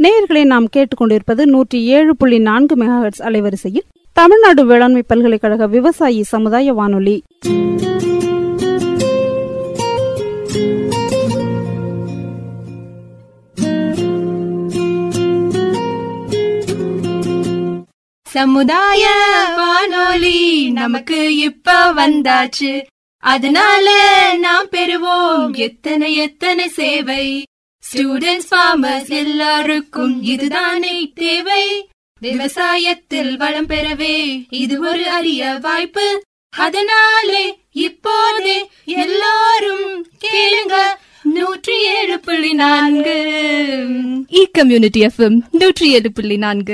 நேயர்களை நாம் கேட்டுக்கொண்டிருப்பது நூற்றி ஏழு புள்ளி நான்கு மெகாஹெட்ஸ் அலைவரிசையில் தமிழ்நாடு வேளாண்மை பல்கலைக்கழக விவசாயி சமுதாய வானொலி சமுதாய வானொலி நமக்கு இப்ப வந்தாச்சு அதனால நாம் பெறுவோம் எத்தனை எத்தனை சேவை ஸ்டூடெண்ட்ஸ் ஃபார்மர்ஸ் எல்லாருக்கும் இதுதானே தேவை விவசாயத்தில் வளம் பெறவே இது ஒரு அரிய வாய்ப்பு அதனாலே இப்போதே எல்லாரும் கேளுங்க நூற்றி ஏழு புள்ளி நான்கு இ கம்யூனிட்டி எஃப்எம் நூற்றி ஏழு புள்ளி நான்கு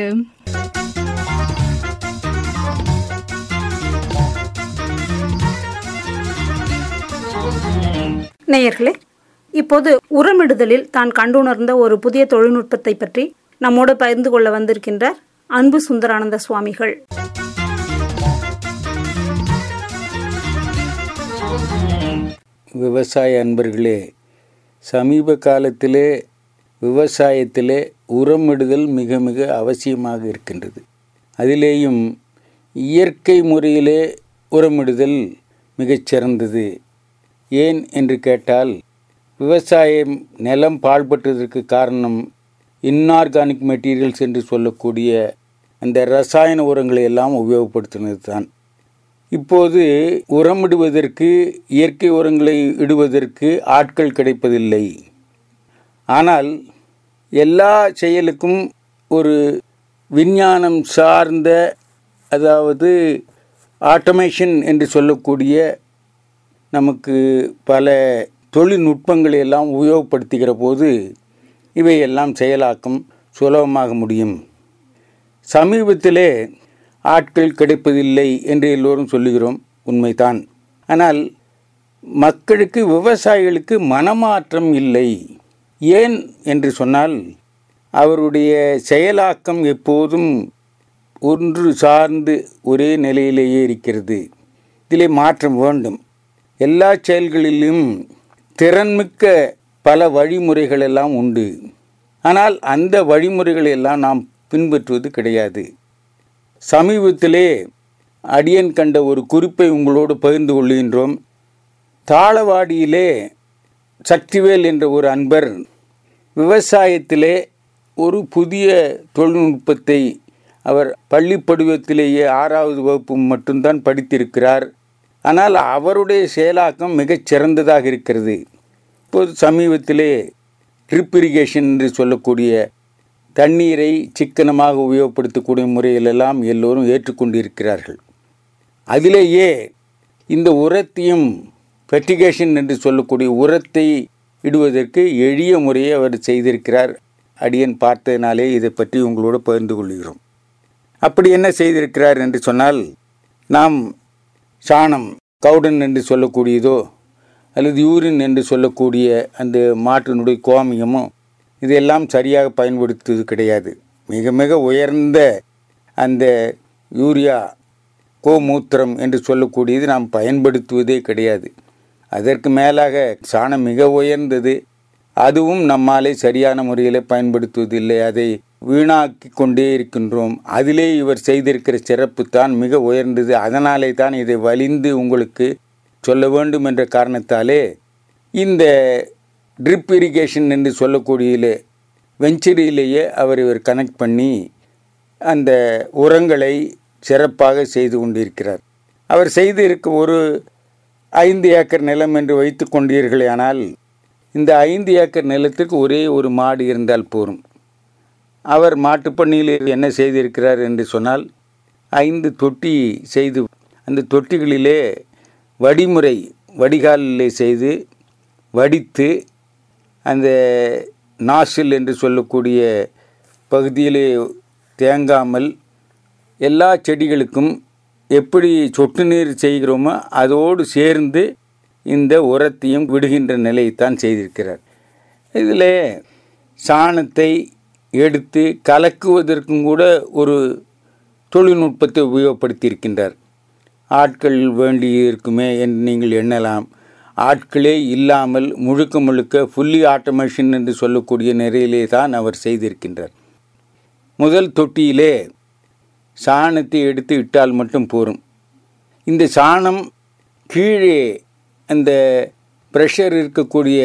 நேயர்களே இப்போது உரமிடுதலில் தான் கண்டுணர்ந்த ஒரு புதிய தொழில்நுட்பத்தை பற்றி நம்மோடு பகிர்ந்து கொள்ள வந்திருக்கின்றார் அன்பு சுந்தரானந்த சுவாமிகள் விவசாய அன்பர்களே சமீப காலத்திலே விவசாயத்திலே உரமிடுதல் மிக மிக அவசியமாக இருக்கின்றது அதிலேயும் இயற்கை முறையிலே உரமிடுதல் மிகச்சிறந்தது ஏன் என்று கேட்டால் விவசாயம் நிலம் பாழ்பட்டதற்கு காரணம் இன்ஆர்கானிக் மெட்டீரியல்ஸ் என்று சொல்லக்கூடிய அந்த ரசாயன உரங்களை எல்லாம் உபயோகப்படுத்தினது தான் இப்போது உரமிடுவதற்கு இயற்கை உரங்களை இடுவதற்கு ஆட்கள் கிடைப்பதில்லை ஆனால் எல்லா செயலுக்கும் ஒரு விஞ்ஞானம் சார்ந்த அதாவது ஆட்டோமேஷன் என்று சொல்லக்கூடிய நமக்கு பல தொழில்நுட்பங்களை எல்லாம் உபயோகப்படுத்துகிற போது இவையெல்லாம் செயலாக்கம் சுலபமாக முடியும் சமீபத்திலே ஆட்கள் கிடைப்பதில்லை என்று எல்லோரும் சொல்லுகிறோம் உண்மைதான் ஆனால் மக்களுக்கு விவசாயிகளுக்கு மனமாற்றம் இல்லை ஏன் என்று சொன்னால் அவருடைய செயலாக்கம் எப்போதும் ஒன்று சார்ந்து ஒரே நிலையிலேயே இருக்கிறது இதிலே மாற்றம் வேண்டும் எல்லா செயல்களிலும் திறன்மிக்க பல வழிமுறைகள் எல்லாம் உண்டு ஆனால் அந்த வழிமுறைகளை எல்லாம் நாம் பின்பற்றுவது கிடையாது சமீபத்திலே அடியன் கண்ட ஒரு குறிப்பை உங்களோடு பகிர்ந்து கொள்கின்றோம் தாளவாடியிலே சக்திவேல் என்ற ஒரு அன்பர் விவசாயத்திலே ஒரு புதிய தொழில்நுட்பத்தை அவர் பள்ளி பருவத்திலேயே ஆறாவது வகுப்பு மட்டும்தான் படித்திருக்கிறார் ஆனால் அவருடைய செயலாக்கம் மிகச் சிறந்ததாக இருக்கிறது இப்போது சமீபத்திலே ட்ரிப் இரிகேஷன் என்று சொல்லக்கூடிய தண்ணீரை சிக்கனமாக உபயோகப்படுத்தக்கூடிய முறையிலெல்லாம் எல்லோரும் ஏற்றுக்கொண்டிருக்கிறார்கள் அதிலேயே இந்த உரத்தையும் ஃபெர்டிகேஷன் என்று சொல்லக்கூடிய உரத்தை இடுவதற்கு எளிய முறையை அவர் செய்திருக்கிறார் அடியன் பார்த்ததினாலே இதை பற்றி உங்களோடு பகிர்ந்து கொள்கிறோம் அப்படி என்ன செய்திருக்கிறார் என்று சொன்னால் நாம் சாணம் கவுடன் என்று சொல்லக்கூடியதோ அல்லது யூரின் என்று சொல்லக்கூடிய அந்த மாட்டினுடைய கோமியமோ இதெல்லாம் சரியாக பயன்படுத்துவது கிடையாது மிக மிக உயர்ந்த அந்த யூரியா கோமூத்திரம் என்று சொல்லக்கூடியது நாம் பயன்படுத்துவதே கிடையாது அதற்கு மேலாக சாணம் மிக உயர்ந்தது அதுவும் நம்மாலே சரியான முறையில் பயன்படுத்துவதில்லை அதை வீணாக்கி கொண்டே இருக்கின்றோம் அதிலே இவர் செய்திருக்கிற சிறப்பு தான் மிக உயர்ந்தது அதனாலே தான் இதை வலிந்து உங்களுக்கு சொல்ல வேண்டும் என்ற காரணத்தாலே இந்த ட்ரிப் இரிகேஷன் என்று சொல்லக்கூடியதிலே வெஞ்சரியிலேயே அவர் இவர் கனெக்ட் பண்ணி அந்த உரங்களை சிறப்பாக செய்து கொண்டிருக்கிறார் அவர் செய்து இருக்க ஒரு ஐந்து ஏக்கர் நிலம் என்று வைத்து கொண்டீர்களே ஆனால் இந்த ஐந்து ஏக்கர் நிலத்திற்கு ஒரே ஒரு மாடு இருந்தால் போரும் அவர் மாட்டுப்பண்ணியில் என்ன செய்திருக்கிறார் என்று சொன்னால் ஐந்து தொட்டி செய்து அந்த தொட்டிகளிலே வடிமுறை வடிகாலிலே செய்து வடித்து அந்த நாசில் என்று சொல்லக்கூடிய பகுதியிலே தேங்காமல் எல்லா செடிகளுக்கும் எப்படி சொட்டு நீர் செய்கிறோமோ அதோடு சேர்ந்து இந்த உரத்தையும் விடுகின்ற நிலையைத்தான் செய்திருக்கிறார் இதில் சாணத்தை எடுத்து கலக்குவதற்கும் கூட ஒரு தொழில்நுட்பத்தை உபயோகப்படுத்தி இருக்கின்றார் ஆட்கள் வேண்டி இருக்குமே என்று நீங்கள் எண்ணலாம் ஆட்களே இல்லாமல் முழுக்க முழுக்க ஃபுல்லி ஆட்டோமேஷன் என்று சொல்லக்கூடிய நிலையிலே தான் அவர் செய்திருக்கின்றார் முதல் தொட்டியிலே சாணத்தை எடுத்து இட்டால் மட்டும் போரும் இந்த சாணம் கீழே அந்த ப்ரெஷர் இருக்கக்கூடிய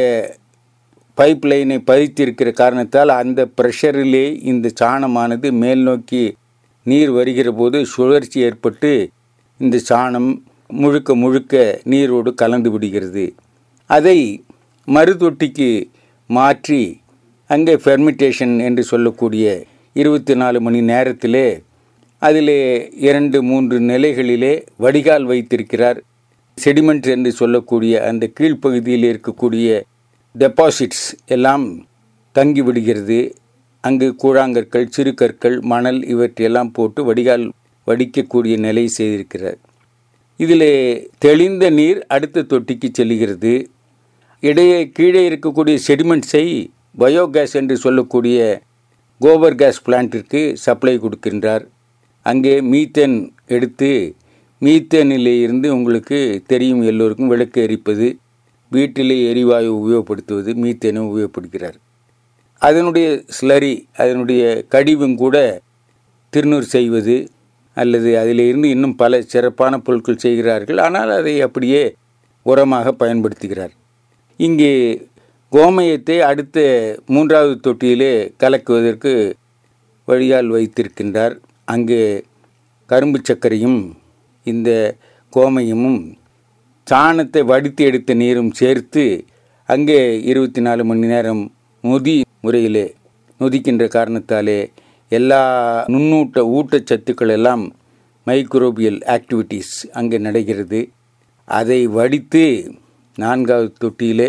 பைப் லைனை பதித்திருக்கிற காரணத்தால் அந்த ப்ரெஷரிலே இந்த சாணமானது மேல் நோக்கி நீர் வருகிற போது சுழற்சி ஏற்பட்டு இந்த சாணம் முழுக்க முழுக்க நீரோடு கலந்து விடுகிறது அதை மறுதொட்டிக்கு மாற்றி அங்கே ஃபெர்மிட்டேஷன் என்று சொல்லக்கூடிய இருபத்தி நாலு மணி நேரத்திலே அதிலே இரண்டு மூன்று நிலைகளிலே வடிகால் வைத்திருக்கிறார் செடிமெண்ட் என்று சொல்லக்கூடிய அந்த கீழ்ப்பகுதியில் இருக்கக்கூடிய டெபாசிட்ஸ் எல்லாம் தங்கி விடுகிறது அங்கு கூழாங்கற்கள் சிறு கற்கள் மணல் இவற்றையெல்லாம் போட்டு வடிகால் வடிக்கக்கூடிய நிலை செய்திருக்கிறார் இதிலே தெளிந்த நீர் அடுத்த தொட்டிக்கு செல்லுகிறது இடையே கீழே இருக்கக்கூடிய செடிமெண்ட்ஸை பயோகேஸ் என்று சொல்லக்கூடிய கோபர் கேஸ் பிளான்ட்டிற்கு சப்ளை கொடுக்கின்றார் அங்கே மீத்தேன் எடுத்து மீத்தேனிலே இருந்து உங்களுக்கு தெரியும் எல்லோருக்கும் விளக்கு எரிப்பது வீட்டிலே எரிவாயு உபயோகப்படுத்துவது மீத்தேனை உபயோகப்படுகிறார் அதனுடைய ஸ்லரி அதனுடைய கடிவும் கூட திருநூறு செய்வது அல்லது அதிலிருந்து இன்னும் பல சிறப்பான பொருட்கள் செய்கிறார்கள் ஆனால் அதை அப்படியே உரமாக பயன்படுத்துகிறார் இங்கே கோமயத்தை அடுத்த மூன்றாவது தொட்டியிலே கலக்குவதற்கு வழியால் வைத்திருக்கின்றார் அங்கே கரும்பு சர்க்கரையும் இந்த கோமயமும் சாணத்தை வடித்து எடுத்த நீரும் சேர்த்து அங்கே இருபத்தி நாலு மணி நேரம் நொதி முறையிலே நொதிக்கின்ற காரணத்தாலே எல்லா நுண்ணூட்ட ஊட்டச்சத்துக்கள் எல்லாம் மைக்ரோபியல் ஆக்டிவிட்டீஸ் அங்கே நடக்கிறது அதை வடித்து நான்காவது தொட்டியிலே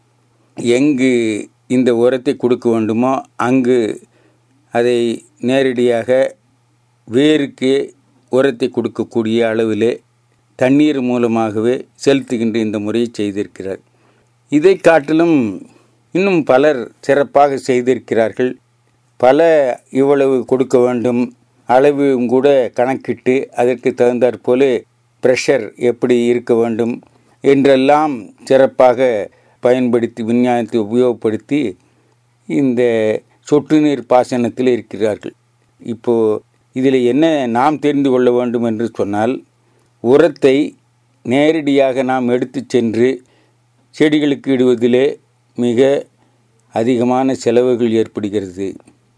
எங்கு இந்த உரத்தை கொடுக்க வேண்டுமோ அங்கு அதை நேரடியாக வேருக்கு உரத்தை கொடுக்கக்கூடிய அளவிலே தண்ணீர் மூலமாகவே செலுத்துகின்ற இந்த முறையை செய்திருக்கிறார் இதை காட்டிலும் இன்னும் பலர் சிறப்பாக செய்திருக்கிறார்கள் பல இவ்வளவு கொடுக்க வேண்டும் அளவும் கூட கணக்கிட்டு அதற்கு தகுந்தாற்போல ப்ரெஷர் எப்படி இருக்க வேண்டும் என்றெல்லாம் சிறப்பாக பயன்படுத்தி விஞ்ஞானத்தை உபயோகப்படுத்தி இந்த சொட்டு நீர் பாசனத்தில் இருக்கிறார்கள் இப்போது இதில் என்ன நாம் தெரிந்து கொள்ள வேண்டும் என்று சொன்னால் உரத்தை நேரடியாக நாம் எடுத்து சென்று செடிகளுக்கு இடுவதிலே மிக அதிகமான செலவுகள் ஏற்படுகிறது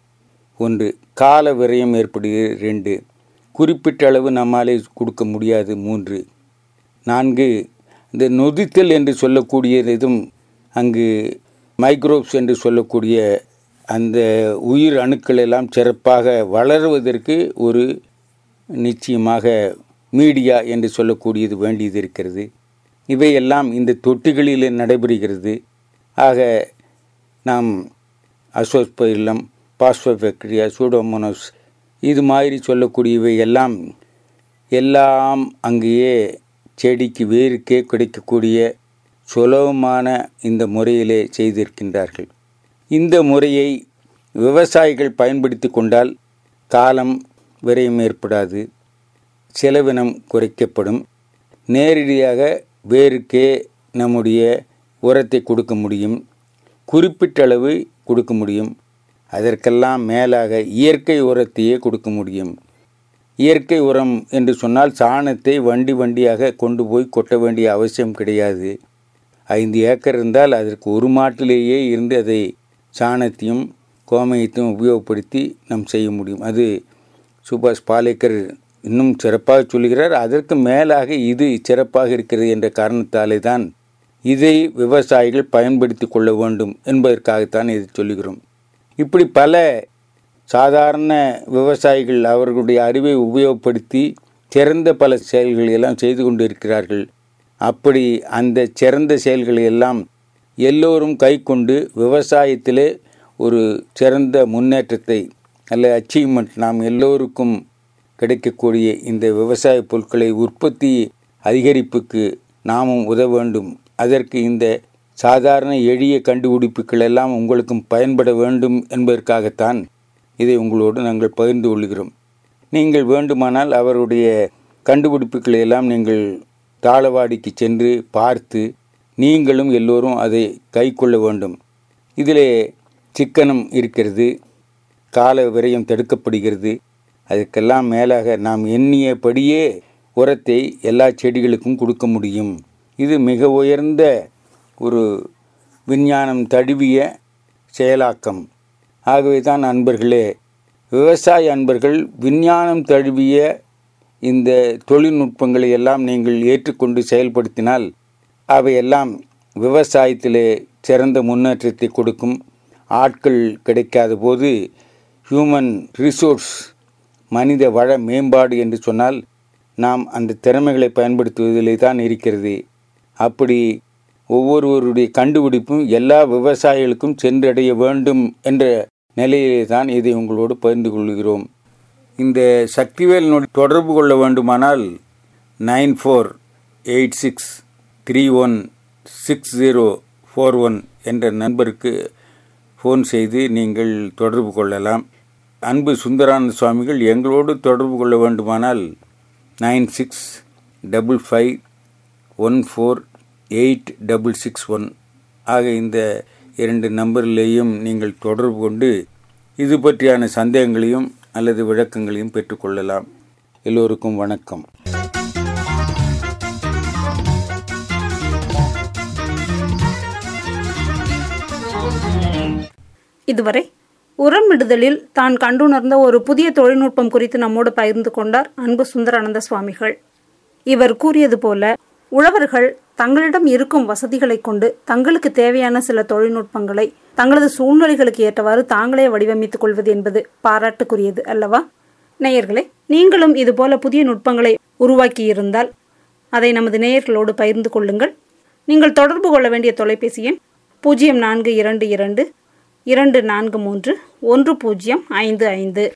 ஒன்று கால விரயம் ஏற்படுகிறது ரெண்டு குறிப்பிட்ட அளவு நம்மாலே கொடுக்க முடியாது மூன்று நான்கு இந்த நொதித்தல் என்று சொல்லக்கூடியதும் அங்கு மைக்ரோப்ஸ் என்று சொல்லக்கூடிய அந்த உயிர் அணுக்கள் எல்லாம் சிறப்பாக வளருவதற்கு ஒரு நிச்சயமாக மீடியா என்று சொல்லக்கூடியது வேண்டியது இருக்கிறது இவையெல்லாம் இந்த தொட்டிகளில் நடைபெறுகிறது ஆக நாம் அசோஸ்பைலம் பாஸ்போபெக்டீரியா சூடோமோனோஸ் இது மாதிரி சொல்லக்கூடியவை எல்லாம் எல்லாம் அங்கேயே செடிக்கு வேருக்கே கிடைக்கக்கூடிய சுலபமான இந்த முறையிலே செய்திருக்கின்றார்கள் இந்த முறையை விவசாயிகள் பயன்படுத்தி கொண்டால் காலம் விரயம் ஏற்படாது செலவினம் குறைக்கப்படும் நேரடியாக வேருக்கே நம்முடைய உரத்தை கொடுக்க முடியும் குறிப்பிட்ட அளவு கொடுக்க முடியும் அதற்கெல்லாம் மேலாக இயற்கை உரத்தையே கொடுக்க முடியும் இயற்கை உரம் என்று சொன்னால் சாணத்தை வண்டி வண்டியாக கொண்டு போய் கொட்ட வேண்டிய அவசியம் கிடையாது ஐந்து ஏக்கர் இருந்தால் அதற்கு ஒரு மாட்டிலேயே இருந்து அதை சாணத்தையும் கோமயத்தையும் உபயோகப்படுத்தி நாம் செய்ய முடியும் அது சுபாஷ் பாலேக்கர் இன்னும் சிறப்பாக சொல்கிறார் அதற்கு மேலாக இது சிறப்பாக இருக்கிறது என்ற காரணத்தாலே தான் இதை விவசாயிகள் பயன்படுத்தி கொள்ள வேண்டும் என்பதற்காகத்தான் இதை சொல்லுகிறோம் இப்படி பல சாதாரண விவசாயிகள் அவர்களுடைய அறிவை உபயோகப்படுத்தி சிறந்த பல செயல்களை எல்லாம் செய்து கொண்டு இருக்கிறார்கள் அப்படி அந்த சிறந்த செயல்களை எல்லாம் எல்லோரும் கை கொண்டு விவசாயத்திலே ஒரு சிறந்த முன்னேற்றத்தை அல்ல அச்சீவ்மெண்ட் நாம் எல்லோருக்கும் கிடைக்கக்கூடிய இந்த விவசாய பொருட்களை உற்பத்தி அதிகரிப்புக்கு நாமும் உதவ வேண்டும் அதற்கு இந்த சாதாரண எளிய கண்டுபிடிப்புகள் எல்லாம் உங்களுக்கும் பயன்பட வேண்டும் என்பதற்காகத்தான் இதை உங்களோடு நாங்கள் பகிர்ந்து கொள்கிறோம் நீங்கள் வேண்டுமானால் அவருடைய கண்டுபிடிப்புகளை எல்லாம் நீங்கள் தாளவாடிக்கு சென்று பார்த்து நீங்களும் எல்லோரும் அதை கை கொள்ள வேண்டும் இதிலே சிக்கனம் இருக்கிறது கால விரயம் தடுக்கப்படுகிறது அதுக்கெல்லாம் மேலாக நாம் எண்ணியபடியே உரத்தை எல்லா செடிகளுக்கும் கொடுக்க முடியும் இது மிக உயர்ந்த ஒரு விஞ்ஞானம் தழுவிய செயலாக்கம் ஆகவே தான் அன்பர்களே விவசாய அன்பர்கள் விஞ்ஞானம் தழுவிய இந்த தொழில்நுட்பங்களை எல்லாம் நீங்கள் ஏற்றுக்கொண்டு செயல்படுத்தினால் அவையெல்லாம் விவசாயத்திலே சிறந்த முன்னேற்றத்தை கொடுக்கும் ஆட்கள் கிடைக்காத போது ஹியூமன் ரிசோர்ஸ் மனித வள மேம்பாடு என்று சொன்னால் நாம் அந்த திறமைகளை பயன்படுத்துவதிலே தான் இருக்கிறது அப்படி ஒவ்வொருவருடைய கண்டுபிடிப்பும் எல்லா விவசாயிகளுக்கும் சென்றடைய வேண்டும் என்ற நிலையிலே தான் இதை உங்களோடு பகிர்ந்து கொள்கிறோம் இந்த சக்திவேல் தொடர்பு கொள்ள வேண்டுமானால் nine four eight six three one six zero four one என்ற நண்பருக்கு ஃபோன் செய்து நீங்கள் தொடர்பு கொள்ளலாம் அன்பு சுந்தரானந்த சுவாமிகள் எங்களோடு தொடர்பு கொள்ள வேண்டுமானால் nine six double five one four eight double six one ஆக இந்த இரண்டு நம்பரிலேயும் நீங்கள் தொடர்பு கொண்டு இது பற்றியான சந்தேகங்களையும் அல்லது விளக்கங்களையும் பெற்றுக்கொள்ளலாம் எல்லோருக்கும் வணக்கம் இதுவரை உரமிடுதலில் தான் கண்டுணர்ந்த ஒரு புதிய தொழில்நுட்பம் குறித்து நம்மோடு பகிர்ந்து கொண்டார் அன்பு சுந்தரானந்த சுவாமிகள் இவர் கூறியது போல உழவர்கள் தங்களிடம் இருக்கும் வசதிகளை கொண்டு தங்களுக்கு தேவையான சில தொழில்நுட்பங்களை தங்களது சூழ்நிலைகளுக்கு ஏற்றவாறு தாங்களே வடிவமைத்துக் கொள்வது என்பது பாராட்டுக்குரியது அல்லவா நேயர்களே நீங்களும் இதுபோல புதிய நுட்பங்களை உருவாக்கி இருந்தால் அதை நமது நேயர்களோடு பகிர்ந்து கொள்ளுங்கள் நீங்கள் தொடர்பு கொள்ள வேண்டிய தொலைபேசி எண் பூஜ்ஜியம் நான்கு இரண்டு இரண்டு இரண்டு நான்கு மூன்று ஒன்று பூஜ்ஜியம் ஐந்து ஐந்து